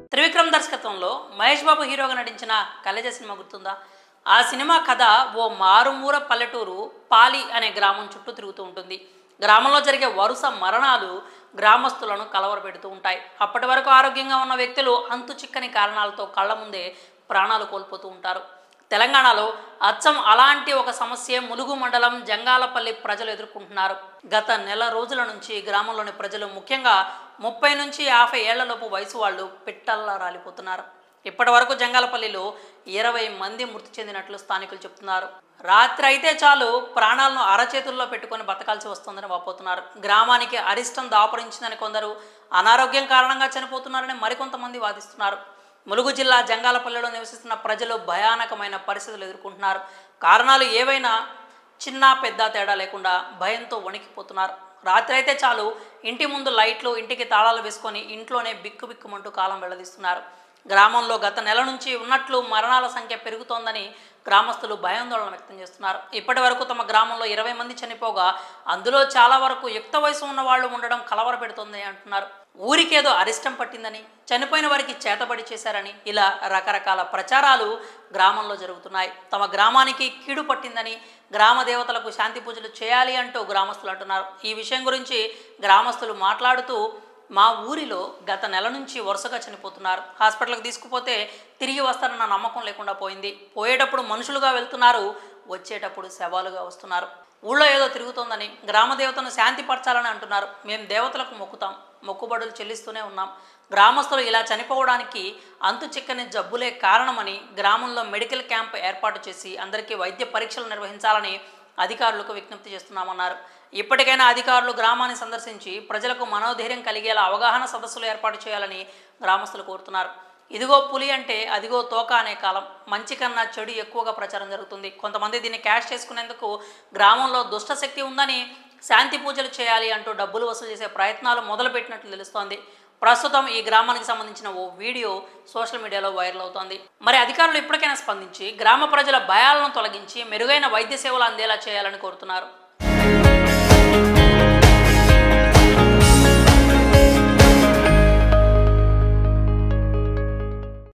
త్రివిక్రమ్ దర్శకత్వంలో మహేష్ బాబు హీరోగా నటించిన కలేజ సినిమా గుర్తుందా ఆ సినిమా కథ ఓ మారుమూర పల్లెటూరు పాలి అనే గ్రామం చుట్టూ తిరుగుతూ ఉంటుంది గ్రామంలో జరిగే వరుస మరణాలు గ్రామస్తులను కలవరపెడుతూ ఉంటాయి అప్పటి వరకు ఆరోగ్యంగా ఉన్న వ్యక్తులు అంతు చిక్కని కారణాలతో కళ్ళ ముందే ప్రాణాలు కోల్పోతూ ఉంటారు తెలంగాణలో అచ్చం అలాంటి ఒక సమస్య ములుగు మండలం జంగాలపల్లి ప్రజలు ఎదుర్కొంటున్నారు గత నెల రోజుల నుంచి గ్రామంలోని ప్రజలు ముఖ్యంగా ముప్పై నుంచి యాభై ఏళ్లలోపు వయసు వాళ్ళు పిట్టల్లా రాలిపోతున్నారు ఇప్పటి వరకు జంగాలపల్లిలో ఇరవై మంది మృతి చెందినట్లు స్థానికులు చెప్తున్నారు రాత్రి అయితే చాలు ప్రాణాలను అరచేతుల్లో పెట్టుకొని బతకాల్సి వస్తుందని వాపోతున్నారు గ్రామానికి అరిష్టం దాపురించిందని కొందరు అనారోగ్యం కారణంగా చనిపోతున్నారని మరికొంతమంది వాదిస్తున్నారు ములుగు జిల్లా జంగాలపల్లిలో నివసిస్తున్న ప్రజలు భయానకమైన పరిస్థితులు ఎదుర్కొంటున్నారు కారణాలు ఏవైనా చిన్న పెద్ద తేడా లేకుండా భయంతో వణికిపోతున్నారు రాత్రి అయితే చాలు ఇంటి ముందు లైట్లు ఇంటికి తాళాలు వేసుకొని ఇంట్లోనే బిక్కు బిక్కుమంటూ కాలం వెళ్లదీస్తున్నారు గ్రామంలో గత నెల నుంచి ఉన్నట్లు మరణాల సంఖ్య పెరుగుతోందని గ్రామస్తులు భయాందోళన వ్యక్తం చేస్తున్నారు ఇప్పటి వరకు తమ గ్రామంలో ఇరవై మంది చనిపోగా అందులో చాలా వరకు యుక్త వయసు ఉన్న వాళ్ళు ఉండడం కలవర పెడుతోందని అంటున్నారు ఊరికేదో అరిష్టం పట్టిందని చనిపోయిన వారికి చేతబడి చేశారని ఇలా రకరకాల ప్రచారాలు గ్రామంలో జరుగుతున్నాయి తమ గ్రామానికి కీడు పట్టిందని గ్రామ దేవతలకు శాంతి పూజలు చేయాలి అంటూ గ్రామస్తులు అంటున్నారు ఈ విషయం గురించి గ్రామస్తులు మాట్లాడుతూ మా ఊరిలో గత నెల నుంచి వరుసగా చనిపోతున్నారు హాస్పిటల్కి తీసుకుపోతే తిరిగి వస్తారన్న నమ్మకం లేకుండా పోయింది పోయేటప్పుడు మనుషులుగా వెళ్తున్నారు వచ్చేటప్పుడు శవాలుగా వస్తున్నారు ఊళ్ళో ఏదో తిరుగుతోందని గ్రామ దేవతను శాంతిపరచాలని అంటున్నారు మేము దేవతలకు మొక్కుతాం మొక్కుబడులు చెల్లిస్తూనే ఉన్నాం గ్రామస్తులు ఇలా చనిపోవడానికి అంతు చిక్కని జబ్బులే కారణమని గ్రామంలో మెడికల్ క్యాంప్ ఏర్పాటు చేసి అందరికీ వైద్య పరీక్షలు నిర్వహించాలని అధికారులకు విజ్ఞప్తి చేస్తున్నామన్నారు ఇప్పటికైనా అధికారులు గ్రామాన్ని సందర్శించి ప్రజలకు మనోధైర్యం కలిగేలా అవగాహన సదస్సులు ఏర్పాటు చేయాలని గ్రామస్తులు కోరుతున్నారు ఇదిగో పులి అంటే అదిగో తోక అనే కాలం మంచి కన్నా చెడు ఎక్కువగా ప్రచారం జరుగుతుంది కొంతమంది దీన్ని క్యాష్ చేసుకునేందుకు గ్రామంలో దుష్టశక్తి ఉందని శాంతి పూజలు చేయాలి అంటూ డబ్బులు వసూలు చేసే ప్రయత్నాలు మొదలుపెట్టినట్లు తెలుస్తోంది ప్రస్తుతం ఈ గ్రామానికి సంబంధించిన ఓ వీడియో సోషల్ మీడియాలో వైరల్ అవుతోంది మరి అధికారులు ఇప్పటికైనా స్పందించి గ్రామ ప్రజల భయాలను తొలగించి మెరుగైన వైద్య సేవలు అందేలా చేయాలని కోరుతున్నారు